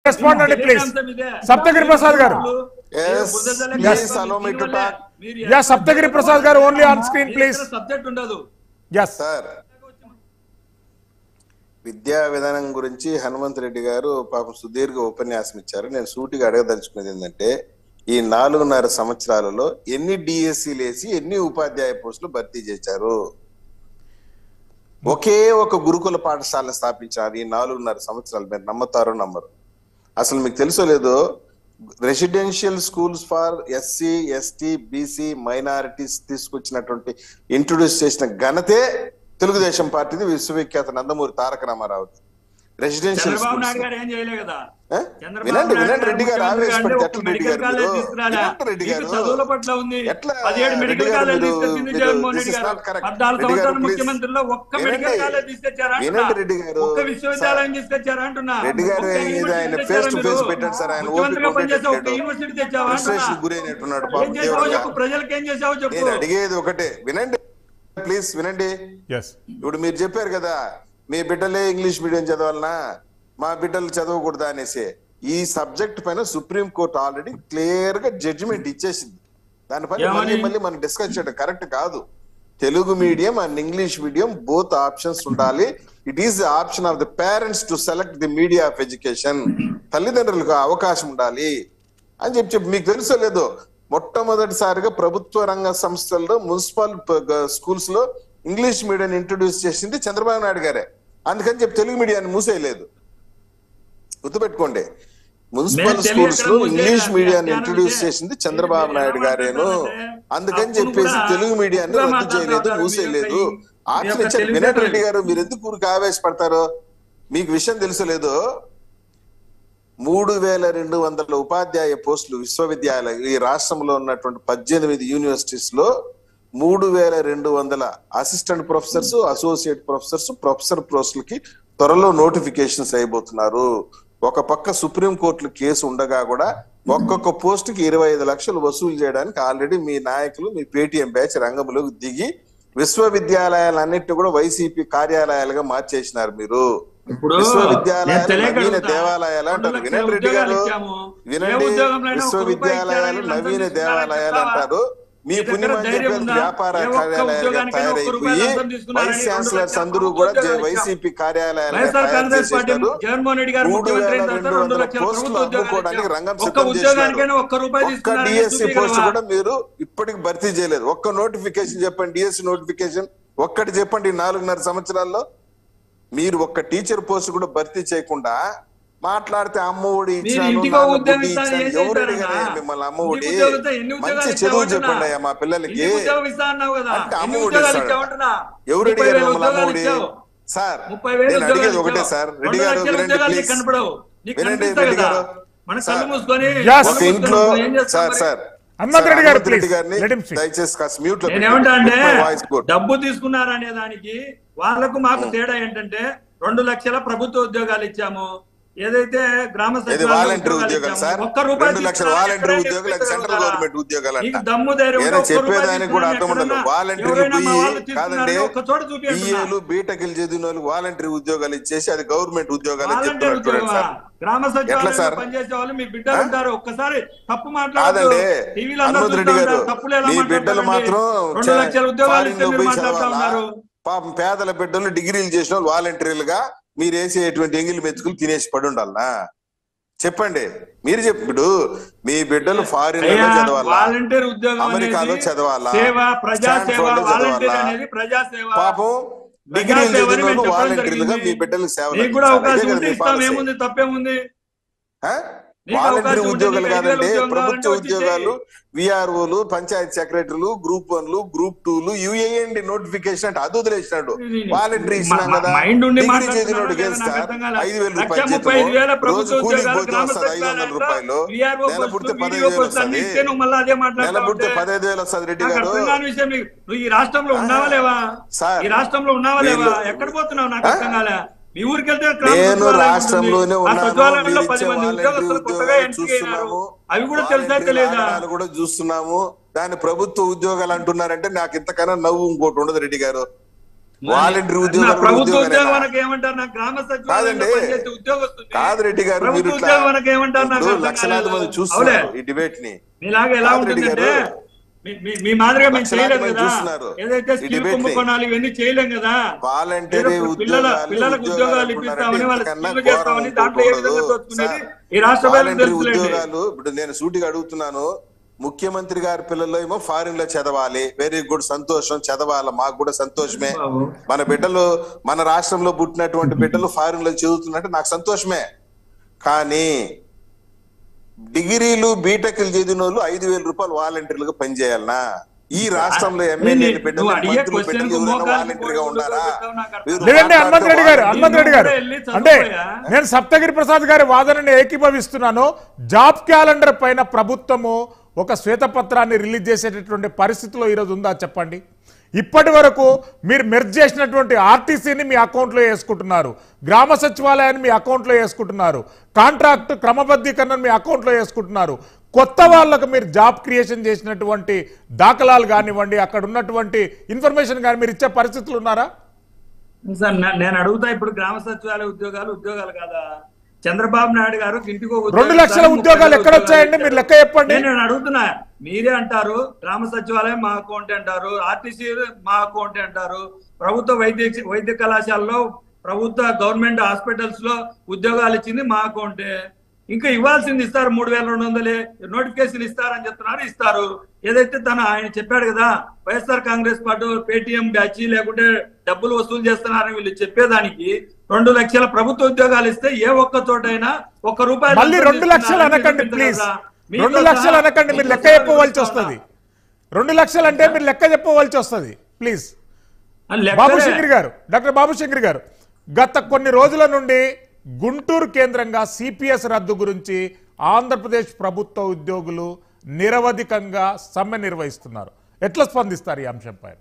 Respond అండి please అంశం ఇదే. సప్తగిరి ప్రసాద్ గారు Yes, please allow me to talk. Yeah Saptagiri Prasad garu only on screen please subject ఉండదు ఎస్ సార్ విద్యా విధానం గురించి హనుమంత్ రెడ్డి గారు పాపం సుదీర్ఘ ఉపన్యాసం ఇచ్చారు నేను సూటిగా అడగదలుచుకున్నది ఏంటంటే ఈ నాలుగున్నర సంవత్సరాలలో ఎన్ని డిఎస్సీలు వేసి ఎన్ని ఉపాధ్యాయ పోస్టులు భర్తీ చేశారు ఒకే ఒక గురుకుల పాఠశాలను స్థాపించారు ఈ నాలుగున్నర సంవత్సరాలు మీరు నమ్ముతారో నమ్మరు అసలు మీకు తెలుసో లేదో residential schools for SC ST BC minorities తీసుకొచ్చినటువంటి ఇంట్రొడ్యూస్ చేసిన ఘనతే తెలుగుదేశం పార్టీది విశ్వవిఖ్యాత నందమూరి తారక రామారావు రెసిడెన్షియల్ చంద్రబాబు నాయుడు స్కూల్స్ గారు ఏం చేయలే కదా ఏ? చంద్రబాబు వినండి నాయుడు వినండి గారు రెడ్డి గారు ముఖ్యమంత్రి ఆవేశపడితే అంటే ఎట్లా ఒక రెడ్డి మెడికల్ గారు కాలేజ్ మీరు? తీసుకురాలా? వినండి రెడ్డి మీకు గారు చదువుల పట్ల ఉంది ఎట్లా పదిహేడు రెడ్డి మెడికల్ గారు కాలేజ్ మీరు- తీసుకొచ్చింది మీరు- జగన్మోహన్ this రెడ్డి is గారు not correct. పద్నాలుగు రెడ్డి గారు, సంవత్సరాలు please. ముఖ్యమంత్రిలో ఒక్క వినండి. మెడికల్ కాలేజ్ తీసుకొచ్చారా అంటున్నా? వినండి రెడ్డి గారు. ఒక్క విశ్వవిద్యాలయం తీసుకొచ్చారా అంటున్నా రెడ్డి గారు ఒక్క ఇది యూనివర్సిటీ ఆయన తెచ్చారా face to మీరు? face పెట్టాడు సార్. ఆయన ముఖ్యమంత్రిగా ఓపిక పనిచేసే ఒక్క ఉండేటట్టు యూనివర్సిటీ తెచ్చావా అంటున్నా? ఫ్రస్ట్రేషన్ గురైనట్టున్నాడు ఏం పాపం చేసావో తీవ్రంగా. చెప్పు ప్రజలకు ఏం చేసావో చెప్పు నేను అడిగేది ఒకటే వినండి ప్లీజ్ వినండి ఎస్ ఇప్పుడు మీరు చెప్పారు కదా మీ బిడ్డలే ఇంగ్లీష్ మీడియం చదవాలనా మా బిడ్డలు చదవకూడదా అనేసి ఈ సబ్జెక్ట్ పైన సుప్రీం కోర్టు ఆల్రెడీ క్లియర్ గా జడ్జిమెంట్ ఇచ్చేసింది దానిపైన ఏమని? మళ్ళీ మళ్ళీ మనం డిస్కస్ చేయడం కరెక్ట్ కాదు Telugu medium and English medium both options ఉండాలి it is the option of the parents to select the media of education తల్లిదండ్రులకు ఆ అవకాశం ఉండాలి అని చెప్పి చెప్పి మీకు తెలుసో లేదో మొట్టమొదటిసారిగా ప్రభుత్వ రంగ సంస్థల్లో మున్సిపల్ స్కూల్స్ లో ఇంగ్లీష్ మీడియం ఇంట్రొడ్యూస్ చేసింది చంద్రబాబు నాయుడు గారే అందుకని చెప్పి తెలుగు మీడియాన్ని మూసేయలేదు గుర్తుపెట్టుకోండి మున్సిపల్ మేము స్కూల్స్ లో తెలియక ఇంగ్లీష్ మూసేయాలి. మీడియాన్ని అధ్యయనం ఇంట్రొడ్యూస్ చేయాలి. చేసింది చంద్రబాబు మీరు నాయుడు ఎలా గారేను మాట్లాడుతున్నారంటే, అందుకని అప్పుడు చెప్పేసి కూడా తెలుగు మీడియాన్ని ఎక్కువ రద్దు చేయలేదు మాట్లాడుతున్నారు. మూసేయలేదు మీ యొక్క- ఆప్షన్ మీ యొక్క ఇచ్చారు తెలివితేటలు. వినయ్ రెడ్డి గారు మీరు ఎందుకు ఊరికి ఆవేశపడతారు మీకు విషయం తెలుసలేదు మూడు వేల రెండు వందల ఉపాధ్యాయ పోస్టులు విశ్వవిద్యాలయ ఈ రాష్ట్రంలో ఉన్నటువంటి పద్దెనిమిది యూనివర్సిటీస్ లో మూడు వేల రెండు వందల assistant professors associate professors professor పోస్టులకి త్వరలో నోటిఫికేషన్స్ అయిపోతున్నారు ఒక పక్క సుప్రీం కోర్టులో కేసు ఉండగా కూడా ఒక్కొక్క పోస్ట్ కి ఇరవై ఐదు లక్షలు వసూలు చేయడానికి ఆల్రెడీ మీ నాయకులు మీ పేటిఎం బ్యాచ్ రంగంలోకి దిగి విశ్వవిద్యాలయాలన్నింటినీ కూడా వైసీపీ కార్యాలయాలుగా మార్చేసినారు మీరు ఇప్పుడు విశ్వవిద్యాలయాలు నేను తెలియక నవీన అడుగుతా. దేవాలయాలు రెండు అంటారు లక్షల వినండి రెడ్డి ఉద్యోగాలు గారు ఇచ్చాము. ఏ వినండి ఉద్యోగంలో అయినా ఒక్క రూపాయి విశ్వవిద్యాలయాలు ఇచ్చారని నవీన లంచం దేవాలయాలు తీసుకున్నారా అంటారు మీ మీ దగ్గర పుణ్యమని ధైర్యం చెప్పేసి ఉందా? వ్యాపార ఏ ఒక్క కార్యాలయాలుగా ఉద్యోగానికైనా ఒక్క రూపాయి తయారైపోయి లంచం తీసుకున్నారని వైస్ రెండు ఛాన్సలర్స్ లక్షల అందరూ కూడా ఉద్యోగాలు ఇచ్చాం. వైసీపీ కార్యాలయాలుగా వైఎస్ఆర్ తయారు కాంగ్రెస్ పార్టీ చేసేసారు జగన్మోహన్ రెడ్డి గారు మూడు ముఖ్యమంత్రి వేల అయిన రెండు తర్వాత రెండు వందల లక్షల పోస్టులు ప్రభుత్వ ఉద్యోగాలు అమ్ముకోవడానికి ఇచ్చాం. రంగం ఒక్క సిద్ధం ఉద్యోగానికైనా చేసినారు ఒక్క రూపాయి ఒక్క తీసుకున్నారని డిఎస్సి పోస్ట్ చూపించగలవా? కూడా మీరు ఇప్పటికి భర్తీ చేయలేదు ఒక్క నోటిఫికేషన్ చెప్పండి డిఎస్సి నోటిఫికేషన్ ఒక్కటి చెప్పండి ఈ నాలుగున్నర సంవత్సరాల్లో మీరు ఒక్క టీచర్ పోస్ట్ కూడా భర్తీ చేయకుండా మాట్లాడితే అమ్మఒడి మీరు ఇచ్చాను ఇంటికో నాన్న ఉద్యోగం బుద్ధి ఇస్తాను, ఇచ్చాను ఏం ఎవరు చేశారన్నా? అడిగారు మిమ్మల్ని అమ్మఒడి ఇంటికి ఉద్యోగం ఇస్తే ఎన్ని ఉద్యోగాలు మంచి ఇచ్చావు చదువు అంటున్నా? చెప్పండి అయ్యా మా పిల్లలకి ఇంటికి ఉద్యోగం ఇస్తా అన్నావు కదా అంటే ఎన్ని అమ్మఒడి ఉద్యోగాలు ఇస్తాడు. ఇచ్చావంటున్నా? ఎవరు ముప్పై అడిగారు వేల మిమ్మల్ని ఉద్యోగాలు అమ్మఒడి ఇచ్చావు. సార్ ముప్పై వేల నేను ఉద్యోగాలు అడిగేది ఒకటే ఇచ్చావు. సార్ రెడ్డి రెండు గారు లక్షల వినండి ఉద్యోగాలు నీకు ప్లీజ్ కనపడవు నీకు వినండి కనిపిస్తాయి రెడ్డి కదా గారు మన సార్, కళ్ళు మూసుకొని Yes. కళ్ళు ఒక మూసుకొని ఇంట్లో ఏం చేస్తాం సార్ మరి? సార్ హనుమంత్ సార్, రెడ్డి గారు, హనుమంత్ రెడ్డి please. గారిని Let him speak. దయచేసి కాస్త మ్యూట్ లో నేనేమంటా అంటే వాయిస్ గుడ్ డబ్బు తీసుకున్నారనే దానికి వాళ్ళకు మాకు తేడా ఏంటంటే రెండు లక్షల ప్రభుత్వ ఉద్యోగాలు ఇచ్చాము ఏదైతే గ్రామ ఇది సచివాలయ వాలంటరీ ఉద్యోగాలు ఉద్యోగాలు ఇచ్చాము. సార్ ఒక్క రూపాయి రెండు లక్షల తీసుకున్నారా? వాలంటరీ ఎక్కడైనా ఉద్యోగాలు ఎక్కడ సెంట్రల్ ఉన్నారా? గవర్నమెంట్ ఉద్యోగాలు నీకు అంట దమ్ము ధైర్యం ఉంటే నేను ఒక్క రూపాయి చెప్పేదానికి కూడా అర్థం ఉండదు తీసుకున్నారా? వాలంటీర్లు ఎవరైనా మా పోయి వాళ్ళు తీసుకున్నారని కాదండి ఒక్క చోట చూపించండి బిఏలు బీటెక్లు చదివిన వాళ్ళు వాలంటరీ ఉద్యోగాలు ఇచ్చేసి అది గవర్నమెంట్ ఉద్యోగాలు అని వాలంటీర్ చెప్తున్నారు చూడండి ఉద్యోగమా? సార్ గ్రామ ఎట్లా సచివాలయంలో సార్? పనిచేసే వాళ్ళు మీ బిడ్డలు ఆ? ఉంటారు ఒక్కసారి తప్పు మాట్లాడదు కాదండి టీవీలో అందరూ హనుమంత్ రెడ్డి చూస్తా గారు ఉంటారు. తప్పులు ఎలా మీ బిడ్డలు మాట్లాడతారండి? మాత్రం రెండు లక్షల ఉద్యోగాలు ఫారిన్ ఇస్తే లో మీరు పోయి మాట్లాడుతా చదవాలా ఉన్నారు పాపం పేదల బిడ్డలు డిగ్రీలు చేసిన వాళ్ళు వాలంటీర్లుగా మీరు వేసేటువంటి ఎంగిలి మెతుకులు తినేసి పడి ఉండాలనా చెప్పండి మీరు చెప్పు ఇప్పుడు మీ బిడ్డలు ఫారిన్ లో అయ్యా, చదవాలా వాలంటీర్ ఉద్యోగం అమెరికాలో అనేది చదవాలా సేవ ప్రజా సేవ స్టాన్ఫోర్డ్ లో వాలంటీర్ చదవాలా అనేది ప్రజా సేవ పాపం ప్రజా డిగ్రీలు సేవ అని చదివిన మేము వాళ్ళు చెప్పడం వాలంటీర్లుగా జరిగింది. మీ బిడ్డలకు సేవలు నీకు కూడా అందించాలి. అవకాశం ఇదే కదా ఉంటే మీ ఇస్తాం policy. ఏముంది తప్పేముంది ఆ? నీకు వాలంటీర్ అవకాశం ఉంటే ఉద్యోగాలు నీకు ఐదు వేల కాదండి ఉద్యోగం ప్రభుత్వ కావాలంటే వచ్చి ఉద్యోగాలు చేయి. విఆర్ఓలు పంచాయత్ సెక్రటరీలు గ్రూప్ వన్లు గ్రూప్ టూలు యుఏఎండి నోటిఫికేషన్ అంటే అది వదిలేసినాడు వాలంటీర్ ఇచ్చినాం కదా మైండ్ ఉండి డిగ్రీ మాట్లాడుతున్నాడు చేసినోడు కదా, గెలుస్తా నాకు అర్థం కాలే. ఐదు వేల లక్ష రూపాయలు ముప్పై ఐదు వేల జీతము ప్రభుత్వ రోజు కూలికి ఉద్యోగాలు పోతే గ్రామ వస్తుంది ఐదు వందల సచివాలయంలో రూపాయలు VRO నెల పుడితే పోస్టులు, పదహైదు VDO వేలు పోస్టులు అన్ని వస్తుంది ఇస్తే నువ్వు మళ్ళీ అదే నెల మాట్లాడతావు పుడితే అంటే పదహైదు వేలు వస్తుంది రెడ్డి నాకు గారు అర్థం కాని విషయం నీకు. నువ్వు ఈ రాష్ట్రంలో ఉన్నావా లేవా సార్, ఈ రాష్ట్రంలో ఉన్నావా లేవా వీళ్ళు- ఎక్కడ పోతున్నావు నాకు ఆ? అర్థం కాలే మీ ఊరికి వెళ్తే గ్రామ నేను సచివాలయం రాష్ట్రంలోనే ఉంటుంది. ఆ ఉన్నాను సచివాలయంలో మీరు పది ఇచ్చే మంది వాలంటీర్ ఉద్యోగస్తులు కొత్తగా ఉద్యోగాలు ఎంపిక అయినారు చూస్తున్నాము అవి కూడా తెలుసా వాలంటీర్ తెలియదా ఆగడాలు కూడా చూస్తున్నాము దాని ప్రభుత్వ ఉద్యోగాలు అంటున్నారంటే నాకు ఇంతకన్నా నవ్వు ఇంకోటి ఉండదు రెడ్డి గారు వాలంటీర్ నా ఉద్యోగాలు ప్రభుత్వ ఉద్యోగాలేనా? ఉద్యోగానికి ఏమంటారు నా గ్రామ సచివాలయంలో కాదండి. పనిచేసే ఉద్యోగస్తుంది కాదు రెడ్డి గారు మీరు ప్రభుత్వ ఇట్లా ఉద్యోగానికి ఏమంటారు నాకు ఇప్పుడు అర్థం లక్షలాది కాలేదు. మంది అవులే చూస్తున్నారు ఈ డిబేట్ ని మీలాగా ఎలా కాదు రెడ్డి ఉంటుందంటే గారు. మీ- మీ- మీ మాదిరిగా మేము లక్షలాది చేయలేదు మంది కదా చూస్తున్నారు ఏదైతే ఈ స్కిల్ debate ని. కుంభకోణాలు ఇవన్నీ చేయలేం కదా వాలంటీర్ మీరు పిల్లల ఉద్యోగాలు పిల్లలకు ఉద్యోగాలు ఉద్యోగాలు ఇప్పిస్తామని వాళ్ళ ఇంతకన్నా స్కీమ్లు చేస్తామని ఘోరం దాంట్లో ఏ ఇంకోటి విధంగా ఉండదు. దోచుకునేది సార్, ఈ రాష్ట్ర ప్రజలకు వాలంటీర్ తెలుసులేండి ఉద్యోగాలు ఇప్పుడు నేను సూటిగా అడుగుతున్నాను ముఖ్యమంత్రి గారి పిల్లలు ఏమో ఫారిన్ లో చదవాలి వెరీ గుడ్ సంతోషం చదవాలి మాకు కూడా సంతోషమే బాబు. మన బిడ్డలు మన రాష్ట్రంలో పుట్టినటువంటి బిడ్డలు ఫారిన్ లో చదువుతున్నట్టు నాకు సంతోషమే కానీ డిగ్రీలు బీటెక్లు చదివిన వాళ్ళు ఐదు వేల రూపాయలు వాలంటీర్లుగా పనిచేయాలనా ఈ రాష్ట్రంలో ఎమ్మెల్యే నేను- బిడ్డలు నువ్వు అడిగే మంత్రులు question బిడ్డలు కు ఎవరైనా మోకాలు వాలంటీర్గా పోయి ఉన్నారా కూర్చోబెట్టావు నాకు అర్థం మీరు లేదండి మాట్లాడితే హనుమంత్ రెడ్డి గారు వాళ్ళు- హనుమంత్ రెడ్డి గారు నువ్వు వెళ్ళి అంటే చదువుకోయా. నేను సప్తగిరి ప్రసాద్ గారి వాదనని ఏకీభవిస్తున్నాను జాబ్ క్యాలెండర్ పైన ప్రభుత్వము ఒక శ్వేతపత్రాన్ని రిలీజ్ చేసేటటువంటి పరిస్థితిలో ఈరోజు ఉందా చెప్పండి ఇప్పటి వరకు మీరు మెర్జ్ చేసినటువంటి ఆర్టీసీని మీ అకౌంట్లో వేసుకుంటున్నారు గ్రామ సచివాలయాన్ని మీ అకౌంట్లో వేసుకుంటున్నారు కాంట్రాక్ట్ క్రమబద్ధీకరణను మీ అకౌంట్లో వేసుకుంటున్నారు కొత్త వాళ్ళకు మీరు జాబ్ క్రియేషన్ చేసినటువంటి దాఖలాలు కానివ్వండి అక్కడ ఉన్నటువంటి ఇన్ఫర్మేషన్ కానీ మీరు ఇచ్చే పరిస్థితులు ఉన్నారా సార్ నే- నేను అడుగుతా ఇప్పుడు గ్రామ సచివాలయ ఉద్యోగాలు ఉద్యోగాలు కాదా చంద్రబాబు నాయుడు గారు ఇంటికి ఒక ఉద్యోగం రెండు లక్షల ఇస్తారు, ఉద్యోగాలు ముప్పై ఎక్కడ వేల వచ్చాయండి? ఉద్యోగాలు మీరు లెక్క చెప్పండి. నేను నేను అడుగుతున్నా మీరే అంటారు గ్రామ సచివాలయం మా అకౌంట్ అంటారు ఆర్టీసీ మా అకౌంట్ అంటారు ప్రభుత్వ వైద్య వైద్య కళాశాలలో ప్రభుత్వ గవర్నమెంట్ హాస్పిటల్స్ లో ఉద్యోగాలు ఇచ్చింది మా అకౌంటే ఇంకా ఇవ్వాల్సింది ఇస్తారు మూడు వేల రెండు వందలే నోటిఫికేషన్ ఇస్తారని చెప్తున్నారు ఇస్తారు ఏదైతే తను ఆయన చెప్పాడు కదా YSR Congress party Paytm batch లేకుంటే డబ్బులు వసూలు చేస్తున్నారని వీళ్ళు చెప్పేదానికి రెండు లక్షల ప్రభుత్వ ఉద్యోగాలు ఇస్తే ఏ ఒక్క చోటైనా ఒక్క రూపాయి మళ్ళీ రెండు లక్షలు అనకండి ప్లీజ్ రెండు లక్షలు అనకండి మీరు లెక్క చెప్పవలసి వస్తుంది రెండు లక్షలు అంటే మీరు లెక్క చెప్పవలసి వస్తుంది ప్లీజ్ బాబు శంకర్ గారు డాక్టర్ బాబు శంకర్ గారు గత కొన్ని రోజుల నుండి గుంటూరు కేంద్రంగా సిపిఎస్ రద్దు గురించి ఆంధ్రప్రదేశ్ ప్రభుత్వ ఉద్యోగులు నిరవధికంగా సమ్మె నిర్వహిస్తున్నారు ఎట్లా స్పందిస్తారు ఈ అంశం పైన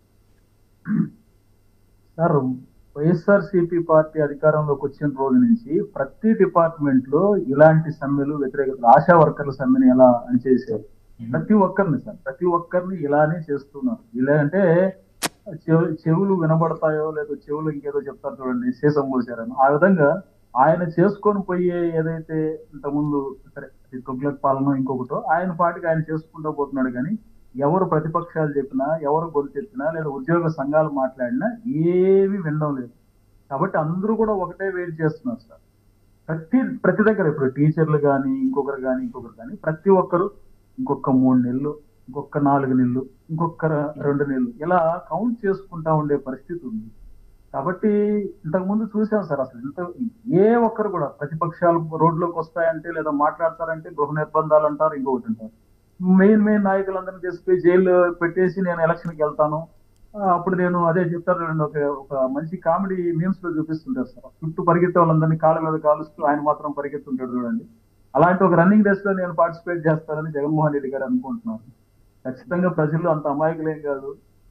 సార్ వైఎస్ఆర్ సిపి పార్టీ అధికారంలోకి వచ్చిన రోజు నుంచి ప్రతి డిపార్ట్మెంట్ లో ఇలాంటి సమ్మెలు వ్యతిరేకత ఆశా వర్కర్ల సమ్మెని ఎలా అణిచేసారు ప్రతి ఒక్కరిని సార్ ప్రతి ఒక్కరిని ఇలానే చేస్తున్నారు ఇలా అంటే చెవు- చెవులు వినబడతాయో లేదా చెవులు ఇంకేదో చెప్తారు చూడండి శేషం పోసారని ఆ విధంగా ఆయన చేసుకొని పోయే ఏదైతే ఇంతకుముందు సరే అది తుగ్లక్ పాలన ఇంకొకటో ఆయన పాటికి ఆయన చేసుకుంటూ పోతున్నాడు కానీ ఎవరు ప్రతిపక్షాలు చెప్పినా ఎవరు గొంతెత్తినా లేదా ఉద్యోగ సంఘాలు మాట్లాడినా ఏమీ వినడం లేదు కాబట్టి అందరూ కూడా ఒకటే వెయిట్ చేస్తున్నారు సార్ ప్రతి ప్రతి దగ్గర ఇప్పుడు టీచర్లు కానీ ఇంకొకరు కానీ ఇంకొకరు కానీ ప్రతి ఒక్కరు ఇంకొక మూడు నెలలు ఇంకొక నాలుగు నెలలు ఇంకొక రెండు నెలలు ఇలా కౌంట్ చేసుకుంటా ఉండే పరిస్థితి ఉంది కాబట్టి ఇంతకు ముందు చూసాం సార్ అసలు ఇంత ఏ ఒక్కరు కూడా ప్రతిపక్షాలు రోడ్లోకి వస్తాయంటే లేదా మాట్లాడతారంటే గృహ నిర్బంధాలు అంటారు ఇంకొకటి అంటారు మెయిన్ మెయిన్ నాయకులందరినీ తీసుకుపోయి జైలు పెట్టేసి నేను ఎలక్షన్కి వెళ్తాను ఆ, అప్పుడు నేను అదే చెప్తాను చూడండి, ఒక ఒక మంచి కామెడీ మీమ్స్ లో చూపిస్తుంటారు సార్ చుట్టూ పరిగెత్తే వాళ్ళందరినీ కాళ్ళ మీద కాలుస్తూ ఆయన మాత్రం పరిగెత్తుంటాడు చూడండి అలాంటి ఒక రన్నింగ్ రేస్ లో నేను పార్టిసిపేట్ చేస్తానని జగన్మోహన్ రెడ్డి గారు అనుకుంటున్నాను ఖచ్చితంగా ప్రజలు అంత అమాయకులేం కాదు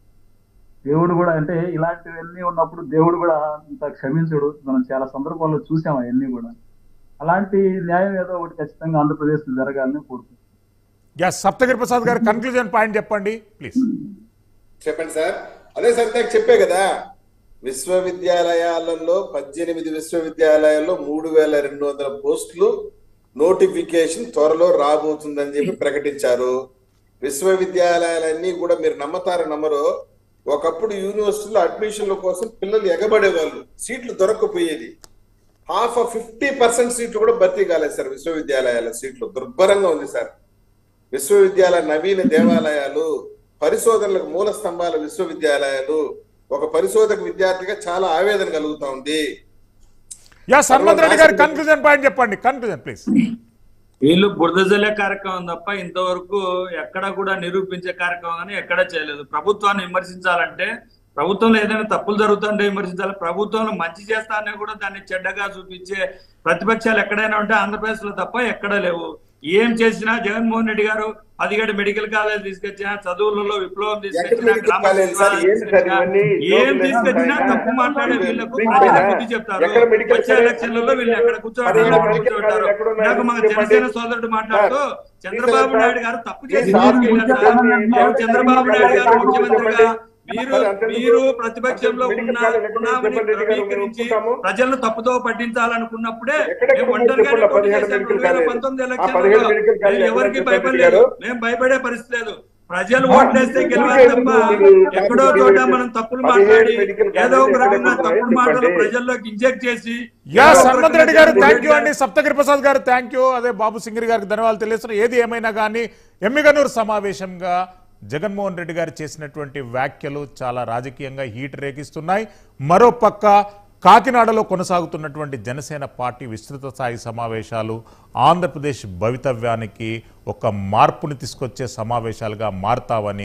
దేవుడు కూడా అంటే ఇలాంటివన్నీ ఉన్నప్పుడు దేవుడు కూడా అంత క్షమించడు మనం చాలా సందర్భాల్లో చూసాం అవన్నీ కూడా అలాంటి న్యాయం ఏదో ఒకటి ఖచ్చితంగా ఆంధ్రప్రదేశ్ జరగాలని కోరుకుంటున్నాను yes Saptagiri Prasad garu conclusion point చెప్పండి ప్లీజ్ చెప్పండి సార్ అదే సార్ ఇందాక చెప్పే కదా విశ్వవిద్యాలయాలలో పద్దెనిమిది విశ్వవిద్యాలయాల్లో మూడు వేల రెండు వందల పోస్టులు నోటిఫికేషన్ త్వరలో రాబోతుందని చెప్పి ప్రకటించారు విశ్వవిద్యాలయాలన్నీ కూడా మీరు నమ్మతారో నమ్మరో ఒకప్పుడు యూనివర్సిటీలో అడ్మిషన్ల కోసం పిల్లలు ఎగబడేవాళ్ళు సీట్లు దొరకకపోయేది హాఫ్ ఫిఫ్టీ పర్సెంట్ సీట్లు కూడా భర్తీ కాలేదు సార్ విశ్వవిద్యాలయాల సీట్లు దుర్భరంగా ఉంది సార్ విశ్వవిద్యాలయ నవీన దేవాలయాలు పరిశోధనలకు మూల స్తంభాల విశ్వవిద్యాలయాలు ఒక పరిశోధక విద్యార్థిగా చాలా ఆవేదన కలుగుతా ఉంది yes Hanumanth Reddy garu conclusion point చెప్పండి కన్క్లూజన్ ప్లీజ్ వీళ్ళు బురద జల్లే కార్యక్రమం తప్ప ఇంతవరకు ఎక్కడ కూడా నిరూపించే కార్యక్రమం కానీ ఎక్కడ చేయలేదు ప్రభుత్వాన్ని విమర్శించాలంటే ప్రభుత్వంలో ఏదైనా తప్పులు జరుగుతుంటే విమర్శించాలి ప్రభుత్వంలో మంచి చేస్తానే కూడా దాన్ని చెడ్డగా చూపించే ప్రతిపక్షాలు ఎక్కడైనా ఉంటే ఆంధ్రప్రదేశ్ లో తప్ప ఎక్కడ లేవు ఏం చేసినా జగన్మోహన్ రెడ్డి గారు పదిహేడు మెడికల్ కాలేజ్ తీసుకొచ్చినా చదువులలో విప్లవం తీసుకొచ్చినా మెడికల్ గ్రామ కాలేజ్ సార్? సచివాలయం ఏంటి సార్ తీసుకొచ్చినా, ఇవన్నీ? ఏం జోకులు తీసుకొచ్చినా వేస్తున్నారా? తప్పు మాట్లాడే వీళ్ళకు మీకు ప్రజలు ఎక్కడ బుద్ధి చెప్తారు ఎక్కడ మెడికల్ వచ్చే కాలేజ్ ఎలక్షన్లలో వీళ్ళు ఎక్కడ కూర్చోబెట్టారు పదిహేడు అక్కడ మెడికల్ కూర్చోబెట్టారు కాలేజ్ ఎక్కడ ఉన్నాయి? ఇందాక మన చెప్పండి. జనసేన సోదరుడు మాట్లాడుతూ చంద్రబాబు సార్? నాయుడు గారు తప్పు చేసి ఈ సార్ తీసుకెళ్ళారు సార్. చెప్పండి. మేము చంద్రబాబు నాయుడు గారు ముఖ్యమంత్రిగా మీరు మరి అంతెందుకు? మీరు ప్రతిపక్షంలో మెడికల్ ఉన్న కాలేజ్ ఎక్కడ ఉన్నామని చెప్పండి రెడ్డి గారు, మేము ధృవీకరించి ఒప్పుకుంటాము. ప్రజలను తప్పుదో పట్టించాలనుకున్నప్పుడే ఎక్కడెక్కడ మేము ఒంటరిగానే చెప్పండి, పోటీ పదిహేడు చేశాం మెడికల్ రెండు వేల కాలేజ్. పంతొమ్మిది ఆ ఎలక్షన్లలో. పదిహేడు మెడికల్ కాలేజ్ మేము ఎవరికి ఎక్కడ భయపడలేదు గారు? మేము భయపడే పరిస్థితి లేదు ప్రజలు ఆ, ఓట్లేస్తే గెలవాలి తప్ప ఎందుకు మీరు ఎక్కడో పదిహేడు చోట మనం తప్పులు పదిహేడు మాట్లాడి మెడికల్ ఏదో ఒక కాలేజ్ రకంగా ఎక్కడ తప్పుడు చెప్పండి. మాటలు ప్రజల్లోకి ఇంజెక్ట్ చేసి యా ఏదో ఒక సన్మంత్ రకంగా రెడ్డి గారు జగన్మోహన్ థ్యాంక్ యూ రెడ్డి అండి సప్తగిరి ప్రసాద్ గారు థ్యాంక్ యూ అదే బాబు సింగిరి గారికి ధన్యవాదాలు తెలియజేస్తున్నారు ఏది ఏమైనా కానీ ఎమ్మిగనూరు సమావేశంగా జగన్మోహన్ రెడ్డి గారు చేసినటువంటి వ్యాఖ్యలు చాలా రాజకీయంగా హీట్ రేగిస్తున్నాయి మరో పక్క కాకినాడలో కొనసాగుతున్నటువంటి జనసేన పార్టీ విస్తృత స్థాయి సమావేశాలు ఆంధ్రప్రదేశ్ భవితవ్యానికి ఒక మార్పుని తీసుకొచ్చే సమావేశాలుగా మారతావని